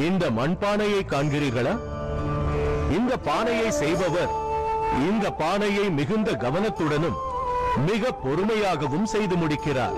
இந்த மண்பானையை காண்கிறீர்களா இந்த பானையை செய்பவர் இந்த பானையை மிகுந்த கவனத்துடனும் மிக பொறுமையாகவும் செய்து முடிக்கிறார்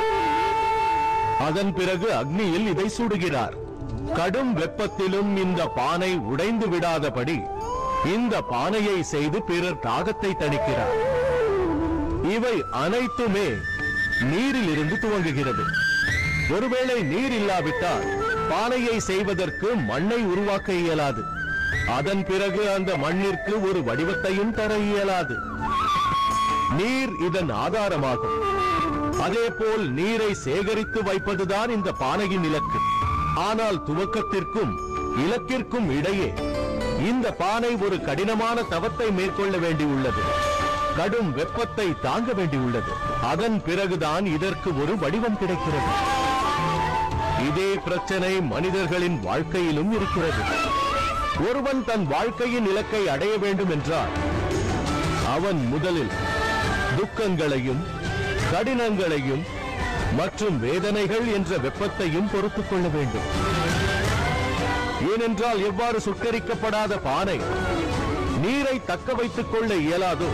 அதன் பிறகு அக்னியில் இதை சுடுகிறார் கடும் வெப்பத்திலும் இந்த பானை உடைந்து விடாதபடி இந்த பானையை செய்து பிறர் தாகத்தை தணிக்கிறார் இவை அனைத்துமே நீரில் இருந்து துவங்குகிறது ஒருவேளை நீர் இல்லாவிட்டால் பானையை செய்வதற்கு மண்ணை உருவாக்க இயலாது அதன் பிறகு அந்த மண்ணிற்கு ஒரு வடிவத்தையும் தர இயலாது நீர் இதன் ஆதாரமாகும் அதேபோல் நீரை சேகரித்து வைப்பதுதான் இந்த பானையின் இலக்கு ஆனால் துவக்கத்திற்கும் இலக்கிற்கும் இடையே இந்த பானை ஒரு கடினமான தவத்தை மேற்கொள்ள வேண்டியுள்ளது கடும் வெப்பத்தை தாங்க வேண்டியுள்ளது அதன் பிறகுதான் இதற்கு ஒரு வடிவம் கிடைக்கிறது இதே பிரச்சனை மனிதர்களின் வாழ்க்கையிலும் இருக்கிறது ஒருவன் தன் வாழ்க்கையின் இலக்கை அடைய வேண்டும் என்றால் அவன் முதலில் துக்கங்களையும் கடினங்களையும் மற்றும் வேதனைகள் என்ற வெப்பத்தையும் பொறுத்துக் கொள்ள வேண்டும் ஏனென்றால் எவ்வாறு சுட்டரிக்கப்படாத பானை நீரை தக்க வைத்துக் கொள்ள இயலாதோ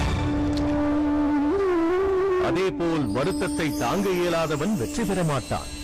அதேபோல் வருத்தத்தை தாங்க இயலாதவன் வெற்றி பெற மாட்டான்